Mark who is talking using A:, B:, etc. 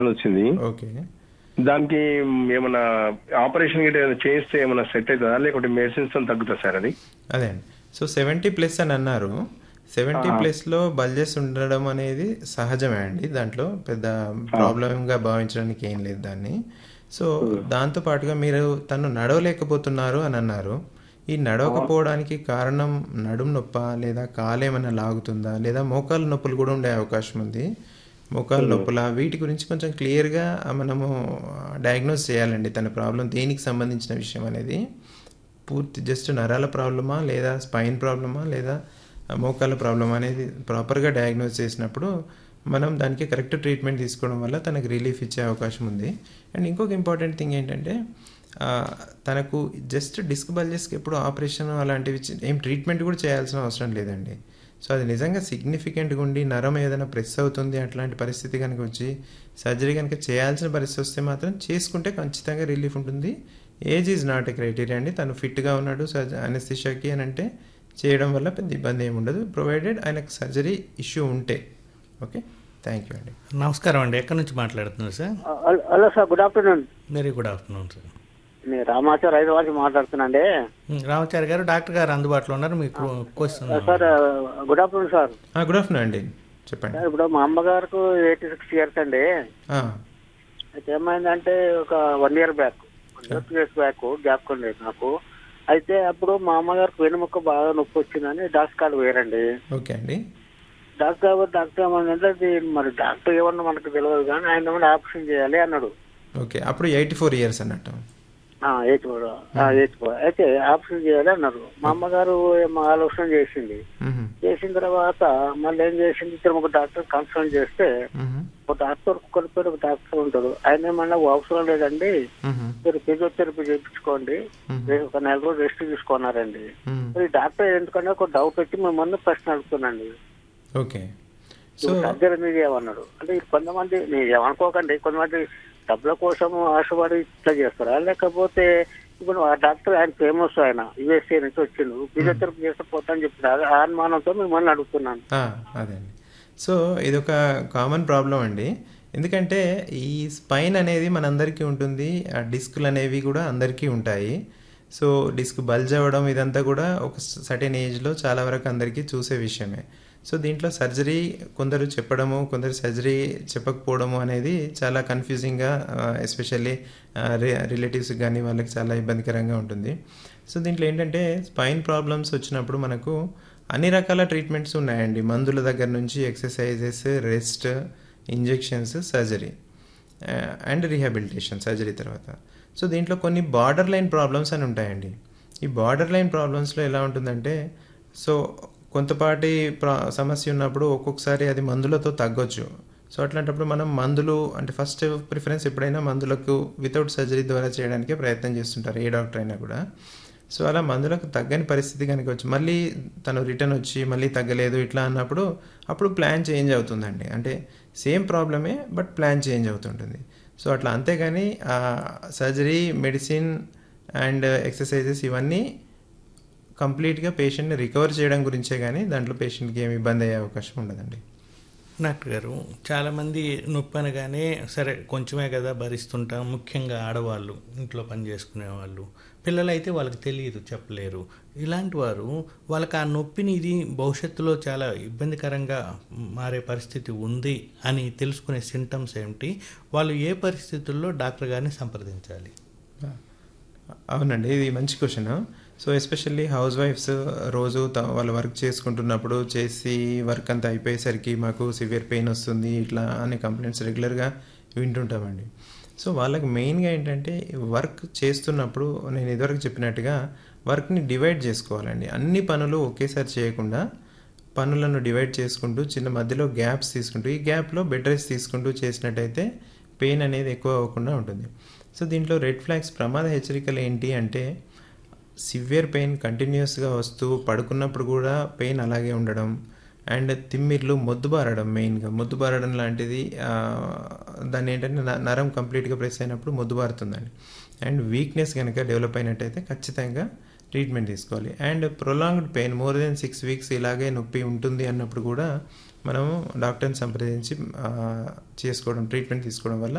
A: వచ్చింది
B: ఓకే
A: దానికి ఏమన్నా ఆపరేషన్ గిట్ట ఏమైనా చేస్తే ఏమైనా సెట్ అవుతుందా లేకుంటే మెడిసిన్స్ తో తగ్గుతా సార్ అది
B: అదే అండి సో సెవెంటీ ప్లస్ అని అన్నారు సెవెంటీ ప్లస్లో బల్జెస్ ఉండడం అనేది సహజమే అండి దాంట్లో పెద్ద ప్రాబ్లంగా భావించడానికి ఏం లేదు దాన్ని సో దాంతో పాటుగా మీరు తను నడవలేకపోతున్నారు అని అన్నారు ఈ నడవకపోవడానికి కారణం నడుము నొప్ప లేదా కాలు ఏమైనా లాగుతుందా లేదా మోకాలు నొప్పులు కూడా ఉండే అవకాశం ఉంది మోకాలు నొప్పుల వీటి గురించి కొంచెం క్లియర్గా మనము డయాగ్నోస్ చేయాలండి తన ప్రాబ్లం దేనికి సంబంధించిన విషయం అనేది పూర్తి జస్ట్ నరాల ప్రాబ్లమా లేదా స్పైన్ ప్రాబ్లమా లేదా మోకాల ప్రాబ్లమా అనేది ప్రాపర్గా డయాగ్నోస్ చేసినప్పుడు మనం దానికి కరెక్ట్ ట్రీట్మెంట్ తీసుకోవడం వల్ల తనకు రిలీఫ్ ఇచ్చే అవకాశం ఉంది అండ్ ఇంకొక ఇంపార్టెంట్ థింగ్ ఏంటంటే ఆ, తనకు జస్ట్ డిస్క్ బల్జెస్కి ఎప్పుడు ఆపరేషన్ అలాంటివి చి- ఏం ట్రీట్మెంట్ కూడా చేయాల్సిన అవసరం లేదండి సో అది నిజంగా సిగ్నిఫికెంట్గా ఉండి నరం ఏదైనా ప్రెస్ అవుతుంది అట్లాంటి పరిస్థితి కనుక వచ్చి సర్జరీ కనుక చేయాల్సిన పరిస్థితి వస్తే మాత్రం చేసుకుంటే ఖచ్చితంగా రిలీఫ్ ఉంటుంది age is not a criteria అండి తను ఫిట్గా ఉన్నాడు అనస్థిషాకి అని అంటే చేయడం వల్ల పెద్ద ఇబ్బంది ఏమి ఉండదు ప్రొవైడెడ్ ఆయనకు సర్జరీ ఇష్యూ ఉంటే ఓకే థ్యాంక్ యూ అండి
C: నమస్కారం అండి ఎక్కడి నుంచి మాట్లాడుతున్నారు sir
D: hello- hello sir good afternoon
C: very good afternoon sir
D: నేను రామాచారి హైదరాబాద్ నుంచి మాట్లాడుతున్నాండి
C: ఉమ్, రామచారి గారు డాక్టర్ గారు అందుబాటులో ఉన్నారు మీకు question
D: sir good afternoon sir
B: good afternoon అండి చెప్పండి
D: సార్ ఇప్పుడు మా అమ్మగారికి ఎయిటీ సిక్స్ ఇయర్స్ అండి
B: ఆ,
D: అయితే ఏమైందంటే ఒక one year back two years back gap లేదు నాకు అయితే అప్పుడు మా అమ్మగారికి వెనుముక్క బాగా నొప్పి వచ్చిందని డాక్టర్ కాడ వేరండి
B: ఓకే అండి
D: డాక్టర్ కాబట్టి డాక్టర్ ఏమన్నా అది మరి డాక్టర్ ఏమన్నా మనకు తెలియదు కానీ ఆయన ఏమన్నా ఆపరేషన్ చేయాలి అన్నాడు
B: ఓకే అప్పుడు ఎయిటీ ఫోర్ ఇయర్స్ అన్నట్టు
D: ఏజ్ ఏజ్ అయితే ఆపరేషన్ చేయాలి అన్నారు మా అమ్మగారు ఏమో ఆలోచన చేసింది
B: మ్మ్.
D: చేసిన తర్వాత మళ్ళీ ఏం చేసింది ఇద్దరు ఒక డాక్టర్ కన్సల్ట్ చేస్తే
B: మ్మ్.
D: ఒక డాక్టర్ ఒక్కరి పేరు ఒక డాక్టర్ ఉంటాడు ఆయన ఏమన్నా అవసరం లేదండి
B: మ్మ్.
D: మీరు ఫిజియోథెరపీ చేయించుకోండి రేపు ఒక నెల రోజులు రెస్ట్ తీసుకున్నారండి
B: మ్మ్.
D: మరి డాక్టర్ ఎందుకంటే ఒక డౌట్ వచ్చి మిమ్మల్ని ప్రశ్న అడుగుతున్నాండి
B: ఓకే సో
D: సర్జరీ మీద ఏమన్నాడు అంటే ఇది కొంతమంది మీరు ఏమనుకోకండి కొంతమంది డబ్బుల కోసం ఆశపడి ఇట్లా చేస్తారా లేకపోతే ఇప్పుడు ఆ డాక్టర్ ఆయన ఫేమస్ ఆయన యుఎస్ఏ నుంచి వచ్చిండు ఫిజియోథెరపీ చేస్తే పోతా అని చెప్పిన ఆ అనుమానంతో మిమ్మల్ని అడుగుతున్నాను
B: ఆ, అదే అండి సో ఇదొక కామన్ ప్రాబ్లం అండి ఎందుకంటే ఈ స్పైన్ అనేది మనందరికీ ఉంటుంది ఆ డిస్కులు అనేవి కూడా అందరికీ ఉంటాయి సో డిస్క్ బల్జ్ అవ్వడం ఇదంతా కూడా ఒక సర్టెన్ ఏజ్లో చాలా వరకు అందరికీ చూసే విషయమే సో దీంట్లో సర్జరీ కొందరు చెప్పడము కొందరు సర్జరీ చెప్పకపోవడము అనేది చాలా కన్ఫ్యూజింగ్గా ఎస్పెషల్లీ రిలేటివ్స్ కానీ వాళ్ళకి చాలా ఇబ్బందికరంగా ఉంటుంది సో దీంట్లో ఏంటంటే స్పైన్ ప్రాబ్లమ్స్ వచ్చినప్పుడు మనకు అన్ని రకాల ట్రీట్మెంట్స్ ఉన్నాయండి మందుల దగ్గర నుంచి exercises rest injections surgery and rehabilitation surgery తర్వాత సో దీంట్లో కొన్ని బార్డర్ లైన్ ప్రాబ్లమ్స్ అని ఉంటాయండి ఈ బార్డర్ లైన్ ప్రాబ్లమ్స్లో ఎలా ఉంటుందంటే సో కొంతపాటి ప్రా సమస్య ఉన్నప్పుడు ఒక్కొక్కసారి అది మందులతో తగ్గొచ్చు సో అట్లాంటప్పుడు మనం మందులు అంటే ఫస్ట్ ప్రిఫరెన్స్ ఎప్పుడైనా మందులకు వితౌట్ సర్జరీ ద్వారా చేయడానికే ప్రయత్నం చేస్తుంటారు ఏ డాక్టర్ అయినా కూడా సో అలా మందులకు తగ్గని పరిస్థితి కనుక వచ్చి మళ్ళీ తను రిటర్న్ వచ్చి మళ్ళీ తగ్గలేదు ఇట్లా అన్నప్పుడు అప్పుడు ప్లాన్ చేంజ్ అవుతుందండి అంటే సేమ్ ప్రాబ్లమే బట్ ప్లాన్ చేంజ్ అవుతుంటుంది సో అట్లా అంతేగాని సర్జరీ మెడిసిన్ అండ్ ఎక్సర్సైజెస్ ఇవన్నీ కంప్లీట్గా పేషెంట్ని రికవర్ చేయడం గురించే కానీ దాంట్లో పేషెంట్కి ఏమి ఇబ్బంది అయ్యే అవకాశం ఉండదండి
C: డాక్టర్ గారు చాలామంది నొప్పి అనగానే సరే కొంచెమే కదా భరిస్తుంటాం ముఖ్యంగా ఆడవాళ్ళు ఇంట్లో పని చేసుకునే వాళ్ళు పిల్లలు అయితే వాళ్ళకి తెలియదు చెప్పలేరు ఇలాంటి వారు వాళ్ళకి ఆ నొప్పిని ఇది భవిష్యత్తులో చాలా ఇబ్బందికరంగా మారే పరిస్థితి ఉంది అని తెలుసుకునే సింటమ్స్ ఏమిటి వాళ్ళు ఏ పరిస్థితుల్లో డాక్టర్ గారిని సంప్రదించాలి
B: అవునండి ఇది మంచి క్వశ్చన్ సో ఎస్పెషల్లీ హౌస్ వైఫ్స్ రోజు త- వాళ్ళు వర్క్ చేసుకుంటున్నప్పుడు చేసి వర్క్ అంతా అయిపోయేసరికి మాకు సివియర్ పెయిన్ వస్తుంది ఇట్లా అనే కంప్లైంట్స్ రెగ్యులర్గా వింటుంటామండి సో వాళ్ళకి మెయిన్గా ఏంటంటే వర్క్ చేస్తున్నప్పుడు నేను ఇదివరకు చెప్పినట్టుగా వర్క్ని డివైడ్ చేసుకోవాలండి అన్ని పనులు ఒకేసారి చేయకుండా పనులను డివైడ్ చేసుకుంటూ చిన్న మధ్యలో గ్యాప్స్ తీసుకుంటూ ఈ గ్యాప్లో బెడ్ రెస్ట్ తీసుకుంటూ చేసినట్టయితే పెయిన్ అనేది ఎక్కువ అవ్వకుండా ఉంటుంది సో దీంట్లో రెడ్ ఫ్లాగ్స్ ప్రమాద హెచ్చరికలు ఏంటి అంటే సివియర్ పెయిన్ కంటిన్యూస్గా వస్తూ పడుకున్నప్పుడు కూడా పెయిన్ అలాగే ఉండడం అండ్ తిమ్మిర్లు మొద్దుబారడం మెయిన్గా మొద్దుబారడం లాంటిది ఆ, దాన్ని ఏంటంటే న- నరం కంప్లీట్గా ప్రెస్ అయినప్పుడు మొద్దుబారుతుందండి అండ్ వీక్నెస్ కనుక డెవలప్ అయినట్టయితే ఖచ్చితంగా ట్రీట్మెంట్ తీసుకోవాలి and prolonged pain more than six weeks ఇలాగే నొప్పి ఉంటుంది అన్నప్పుడు కూడా మనము డాక్టర్ని సంప్రదించి ఆ, చేసుకోవడం ట్రీట్మెంట్ తీసుకోవడం వల్ల